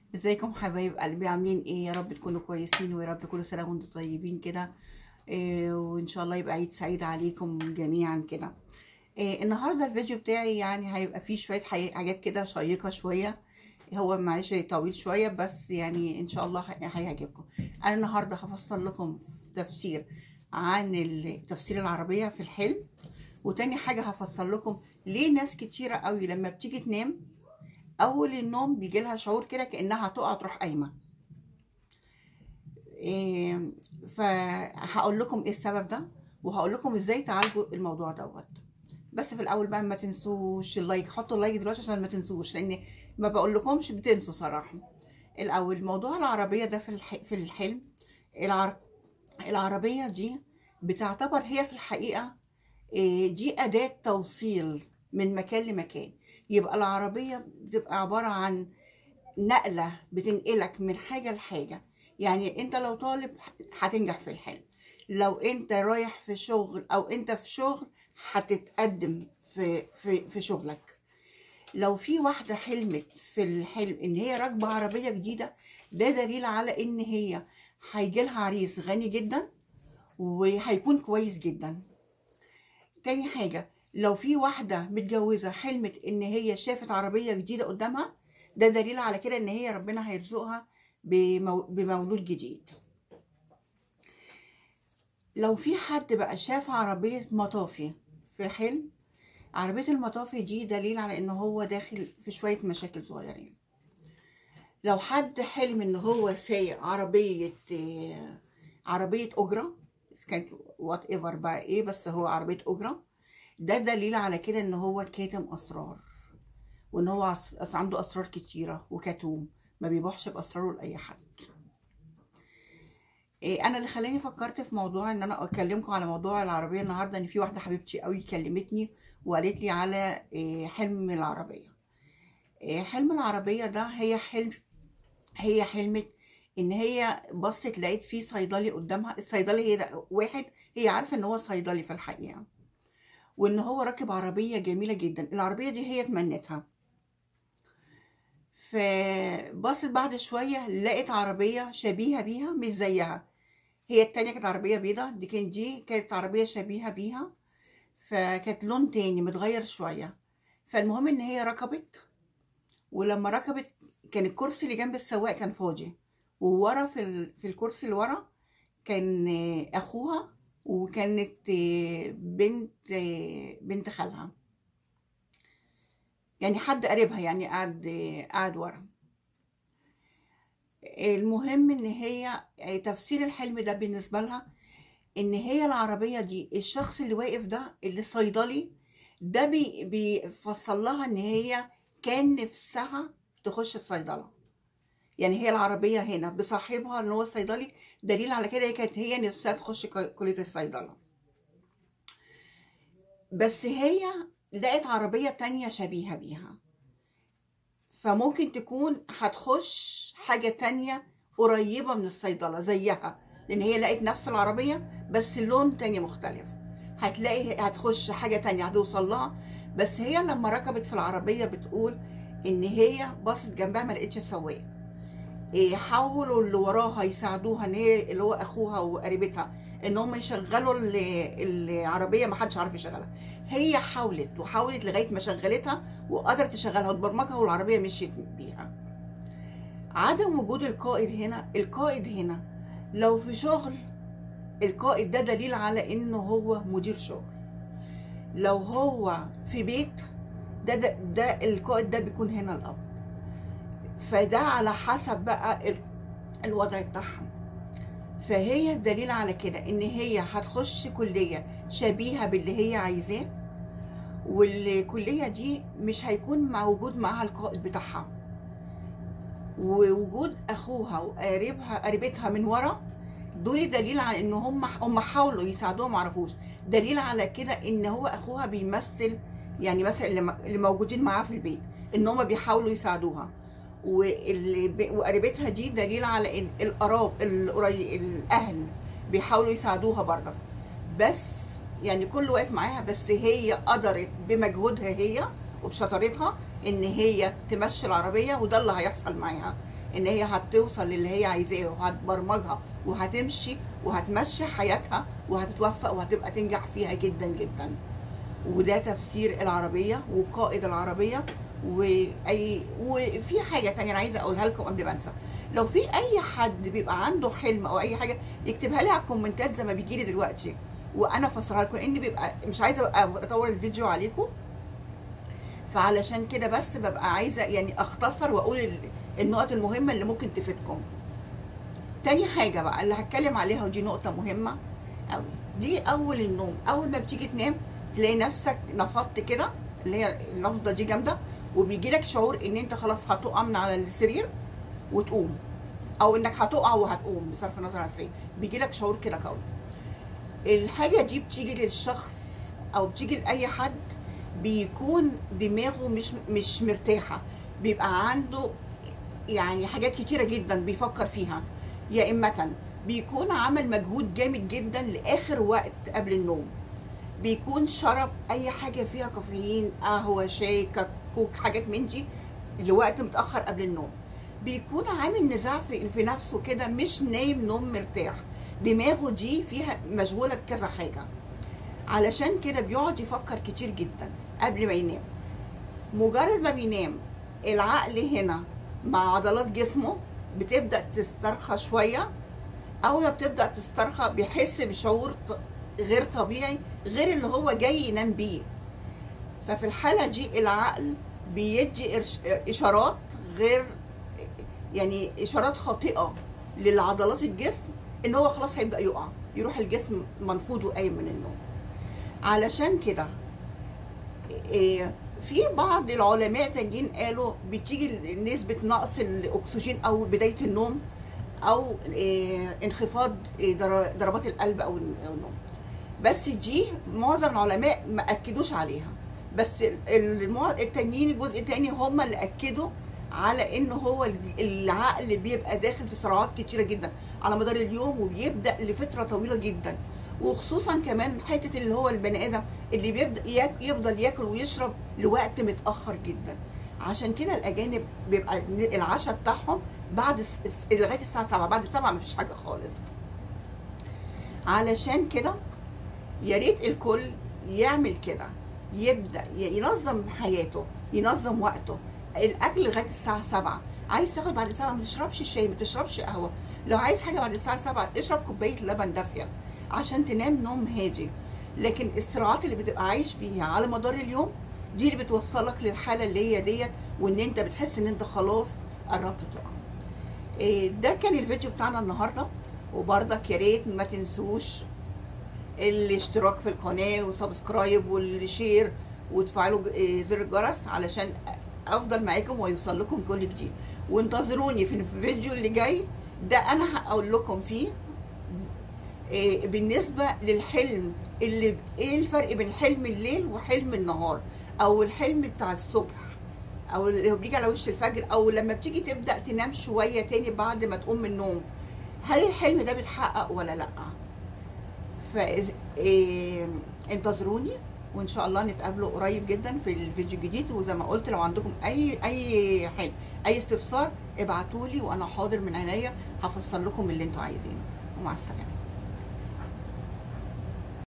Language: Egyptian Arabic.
ازيكم حبايب قلبي عاملين ايه يا رب تكونوا كويسين ويا رب كل سنه وانتم طيبين كده إيه وان شاء الله يبقى عيد سعيد عليكم جميعا كده إيه النهارده الفيديو بتاعي يعني هيبقى فيه شويه حي- حاجات كده شيقه شويه هو معلش طويل شويه بس يعني ان شاء الله هي- هيعجبكم انا النهارده هفصل لكم تفسير عن ال- تفسير العربيه في الحلم وتاني حاجه هفصل لكم ليه ناس كتيره قوي لما بتيجي تنام اول النوم بيجي لها شعور كده كانها هتقع تروح قايمه إيه فهقول لكم ايه السبب ده وهقول لكم ازاي تعالجوا الموضوع دوت بس في الاول بقى ما تنسوش اللايك حطوا اللايك دلوقتي عشان ما تنسوش لان ما بقول لكمش بتنسوا صراحه الاول موضوع العربيه ده في الح... في الحلم العر... العربيه دي بتعتبر هي في الحقيقه إيه، دي اداه توصيل من مكان لمكان يبقى العربيه بتبقى عباره عن نقله بتنقلك من حاجه لحاجه يعني انت لو طالب هتنجح في الحلم لو انت رايح في شغل او انت في شغل هتتقدم في في في شغلك لو في واحده حلمت في الحلم ان هي راكبه عربيه جديده ده دليل على ان هي هيجي لها عريس غني جدا وهيكون كويس جدا تاني حاجه لو في واحده متجوزه حلمت ان هي شافت عربيه جديده قدامها ده دليل على كده ان هي ربنا هيرزقها بمو... بمولود جديد لو في حد بقى شاف عربية مطافي في حلم عربية المطافي دي دليل على ان هو داخل في شوية مشاكل صغيرين لو حد حلم ان هو سايق عربية آه، عربية أجرة إذا كانت وات ايفر بقى ايه بس هو عربية أجرة ده دليل على كده ان هو كاتم أسرار وان هو أص- عنده أسرار كتيرة وكتوم ما بيبوحش بأسراره لأي حد إيه انا اللي خلاني فكرت في موضوع ان انا اكلمكم على موضوع العربيه النهارده ان في واحده حبيبتي قوي كلمتني وقالت لي على إيه حلم العربيه إيه حلم العربيه ده هي حلم هي حلمت ان هي بصت لقيت في صيدلي قدامها الصيدلي هي ده واحد هي عارفه ان هو صيدلي في الحقيقه وان هو راكب عربيه جميله جدا العربيه دي هي تمنتها فبصت بعد شويه لقيت عربيه شبيهه بيها مش زيها هي التانية كانت عربية بيضة دي كانت دي كانت عربية شبيهة بيها فكانت لون تاني متغير شوية فالمهم ان هي ركبت ولما ركبت كان الكرسي اللي جنب السواق كان فاضي وورا في ال... في الكرسي اللي ورا كان آه، اخوها وكانت آه، بنت آه، بنت خالها يعني حد قريبها يعني قاعد آه، قاعد ورا المهم ان هي تفسير الحلم ده بالنسبه لها ان هي العربيه دي الشخص اللي واقف ده اللي صيدلي ده بي بيفسر لها ان هي كان نفسها تخش الصيدله يعني هي العربيه هنا بصاحبها ان هو صيدلي دليل على كده هي كانت هي نفسها تخش ك- كليه الصيدله بس هي لقت عربيه تانية شبيهه بيها فممكن تكون هتخش حاجة تانية قريبة من الصيدلة زيها لأن هي لقيت نفس العربية بس لون تاني مختلف هتلاقي هتخش حاجة تانية هتوصل لها بس هي لما ركبت في العربية بتقول إن هي بصت جنبها ما لقيتش السواق إيه، حاولوا اللي وراها يساعدوها ان هي اللي هو اخوها وقريبتها ان هم يشغلوا ال- العربيه ما حدش عارف يشغلها هي حاولت وحاولت لغايه ما شغلتها وقدرت تشغلها وتبرمجها والعربيه مشيت بيها عدم وجود القائد هنا القائد هنا لو في شغل القائد ده دليل على انه هو مدير شغل لو هو في بيت ده ده, ده القائد ده بيكون هنا الاب فده على حسب بقى ال- الوضع بتاعهم فهي دليل على كده ان هي هتخش كلية شبيهة باللي هي عايزاه والكلية دي مش هيكون مع وجود معاها القائد بتاعها ووجود اخوها وقريبها قريبتها من ورا دول دليل على ان هم هم حاولوا يساعدوها ما عرفوش دليل على كده ان هو اخوها بيمثل يعني مثلا اللي م- اللي موجودين معاه في البيت ان هم بيحاولوا يساعدوها واللي ب- وقريبتها دي دليل على ان القراب القري الاهل بيحاولوا يساعدوها برضك بس يعني كل واقف معاها بس هي قدرت بمجهودها هي وبشطارتها ان هي تمشي العربيه وده اللي هيحصل معاها ان هي هتوصل للي هي عايزاه وهتبرمجها وهتمشي وهتمشي حياتها وهتتوفق وهتبقى تنجح فيها جدا جدا وده تفسير العربيه وقائد العربيه واي وفي حاجه تانية انا عايزه اقولها لكم قبل ما انسى لو في اي حد بيبقى عنده حلم او اي حاجه يكتبها لي على الكومنتات زي ما بيجي لي دلوقتي وانا افسرها لكم اني بيبقى مش عايزه ابقى اطول الفيديو عليكم فعلشان كده بس ببقى عايزه يعني اختصر واقول ال- النقط المهمه اللي ممكن تفيدكم تاني حاجه بقى اللي هتكلم عليها ودي نقطه مهمه قوي دي اول النوم اول ما بتيجي تنام تلاقي نفسك نفضت كده اللي هي النفضه دي جامده وبيجي لك شعور ان انت خلاص هتقع من على السرير وتقوم او انك هتقع وهتقوم بصرف النظر عن السرير بيجي لك شعور كده قوي الحاجه دي بتيجي للشخص او بتيجي لاي حد بيكون دماغه مش مش مرتاحه بيبقى عنده يعني حاجات كتيره جدا بيفكر فيها يا اما بيكون عمل مجهود جامد جدا لاخر وقت قبل النوم بيكون شرب اي حاجه فيها كافيين قهوه شاي كوك حاجات من دي لوقت متاخر قبل النوم بيكون عامل نزاع في, في نفسه كده مش نايم نوم مرتاح دماغه دي فيها مشغوله بكذا حاجه علشان كده بيقعد يفكر كتير جدا قبل ما ينام مجرد ما بينام العقل هنا مع عضلات جسمه بتبدا تسترخى شويه اول ما بتبدا تسترخى بيحس بشعور ط- غير طبيعي غير اللي هو جاي ينام بيه ففي الحاله دي العقل بيدي إرش- اشارات غير يعني اشارات خاطئه للعضلات الجسم ان هو خلاص هيبدا يقع يروح الجسم منفوض وقايم من النوم علشان كده إيه، في بعض العلماء تانيين قالوا بتيجي نسبة نقص الأكسجين أو بداية النوم أو إيه، انخفاض إيه، در- ضربات القلب أو أو النوم بس دي معظم العلماء ما أكدوش عليها بس المع- التانيين جزء تاني هم اللي أكدوا على إن هو الج- العقل بيبقى داخل في صراعات كتيرة جدا على مدار اليوم وبيبدأ لفترة طويلة جدا وخصوصا كمان حته اللي هو البني ادم اللي بيبدا ياك يفضل ياكل ويشرب لوقت متاخر جدا عشان كده الاجانب بيبقى العشاء بتاعهم بعد الس- الس- لغايه الساعه 7 بعد 7 مفيش حاجه خالص علشان كده يا ريت الكل يعمل كده يبدا ي- ينظم حياته ينظم وقته الاكل لغايه الساعه 7 عايز تاخد بعد الساعه ما تشربش شاي ما تشربش قهوه لو عايز حاجه بعد الساعه 7 اشرب كوبايه لبن دافيه عشان تنام نوم هادي لكن الصراعات اللي بتبقى عايش بيها على مدار اليوم دي اللي بتوصلك للحاله اللي هي ديت وان انت بتحس ان انت خلاص قربت تقع إيه، ده كان الفيديو بتاعنا النهارده وبرضك يا ريت ما تنسوش الاشتراك في القناه وسبسكرايب والشير وتفعلوا ج- إيه، زر الجرس علشان افضل معاكم ويوصل لكم كل جديد وانتظروني في الفيديو اللي جاي ده انا هقول لكم فيه إيه، بالنسبه للحلم اللي ايه الفرق بين حلم الليل وحلم النهار او الحلم بتاع الصبح او اللي هو بيجي على وش الفجر او لما بتيجي تبدا تنام شويه تاني بعد ما تقوم من النوم هل الحلم ده بيتحقق ولا لا ف إيه انتظروني وان شاء الله نتقابلوا قريب جدا في الفيديو الجديد وزي ما قلت لو عندكم اي اي حلم اي استفسار ابعتولي وانا حاضر من عينيا هفسر لكم اللي انتوا عايزينه ومع السلامه